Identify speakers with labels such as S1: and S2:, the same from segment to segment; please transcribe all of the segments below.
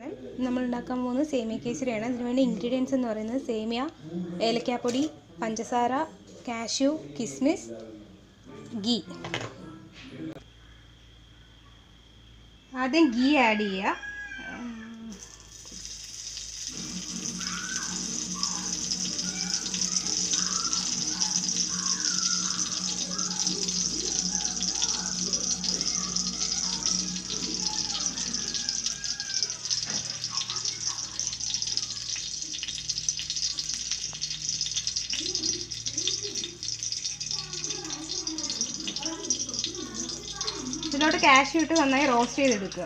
S1: നമസ്കാരം നമ്മൾ ഉണ്ടാക്കാൻ പോകുന്നത് സേമിയ കേസരിയാണ് അതിനുവേണ്ടി ഇൻഗ്രീഡിയൻസ് എന്ന് പറയുന്നത് സേമിയ ഏലക്കാപ്പൊടി പഞ്ചസാര കാഷ്യൂ കിസ്മിസ് ഗീ ആദ്യം ഗീ ആഡ് ചെയ്യുക ഇതിലോട്ട് കാഷ്യൂ ഇട്ട് നന്നായി റോസ്റ്റ് ചെയ്തെടുക്കുക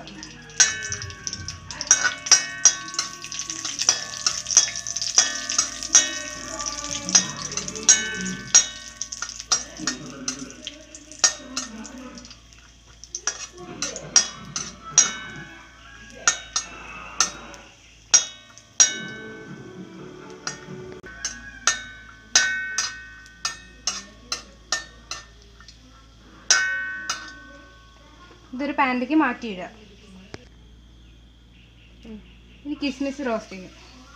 S1: ഇതൊരു പാനിലേക്ക് മാറ്റിയിടുക ഉം. ഇനി കിസ്മിസ് റോസ്റ്റ് ചെയ്യും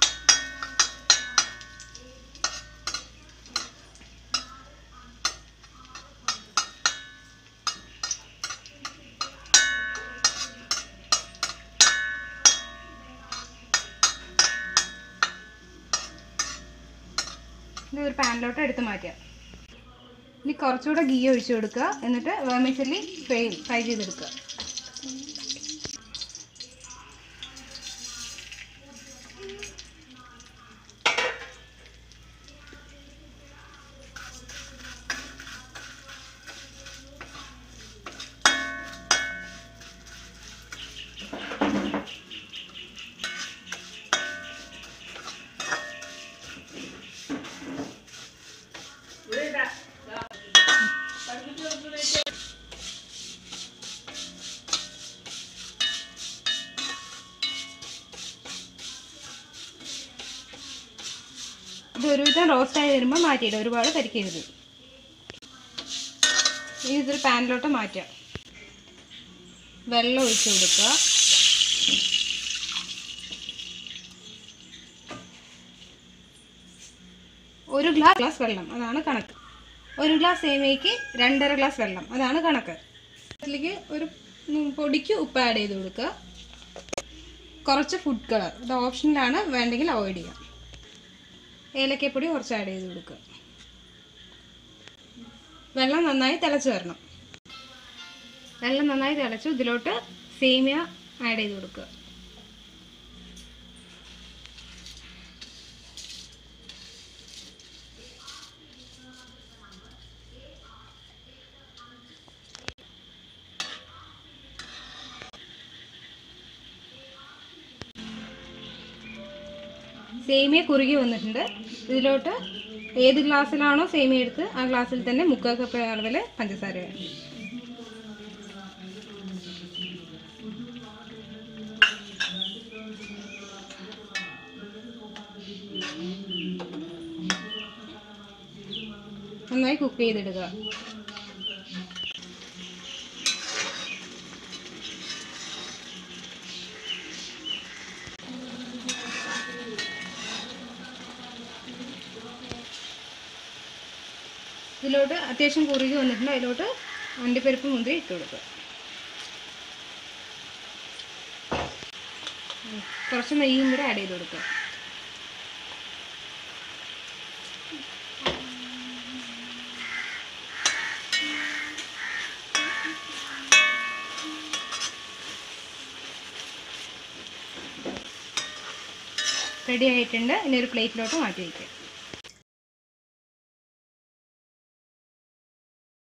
S1: ഇത് ഒരു പാനിലോട്ട് എടുത്ത് മാറ്റുക ഇനി കുറച്ചുകൂടെ ഗീ ഒഴിച്ചു കൊടുക്കുക എന്നിട്ട് വേമിസലി ഫ്രൈ ഫ്രൈ ചെയ്തെടുക്കുക ഇത് ഒരുവിധം റോസ്റ്റ് ആയി വരുമ്പോൾ മാറ്റിയിടുക ഒരുപാട് കരിക്കരുത് ഇനി ഇതൊരു പാനിലോട്ട് മാറ്റുക വെള്ളം ഒഴിച്ച് കൊടുക്കുക ഒരു ഗ്ലാസ് ഗ്ലാസ് വെള്ളം അതാണ് കണക്ക് ഒരു ഗ്ലാസ് സേമിയയ്ക്ക് രണ്ടര ഗ്ലാസ് വെള്ളം അതാണ് കണക്ക് അതിലേക്ക് ഒരു ഉം, പൊടിക്ക് ഉപ്പ് ആഡ് ചെയ്ത് കൊടുക്കുക കുറച്ച് ഫുഡ് കളർ ഇത് ഓപ്ഷനിലാണ് വേണ്ടെങ്കിൽ അവോയ്ഡ് ചെയ്യാം ഏലക്കപ്പൊടി കുറച്ച് ആഡ് ചെയ്ത് കൊടുക്കുക വെള്ളം നന്നായി തിളച്ച് വരണം വെള്ളം നന്നായി തിളച്ചു ഇതിലോട്ട് സേമിയ ആഡ് ചെയ്ത് കൊടുക്കുക സേമിയ കുറുകി വന്നിട്ടുണ്ട് ഇതിലോട്ട് ഏത് ഗ്ലാസ്സിലാണോ സേമിയ എടുത്ത് ആ ഗ്ലാസ്സിൽ തന്നെ മുക്കാൽ കപ്പ് അളവിൽ പഞ്ചസാര വേണം നന്നായി കുക്ക് ചെയ്തെടുക്കുക ഇതിലോട്ട് അത്യാവശ്യം കുറുകി വന്നിട്ടുണ്ട് അതിലോട്ട് അണ്ടിപ്പരിപ്പ് മുന്തിരി ഇട്ട് കൊടുക്കുക ഉം. കുറച്ച് നെയ്യും കൂടെ ആഡ് ചെയ്ത് കൊടുക്കുക റെഡി ആയിട്ടുണ്ട് ഇനി ഒരു പ്ലേറ്റിലോട്ട് മാറ്റി വയ്ക്കുക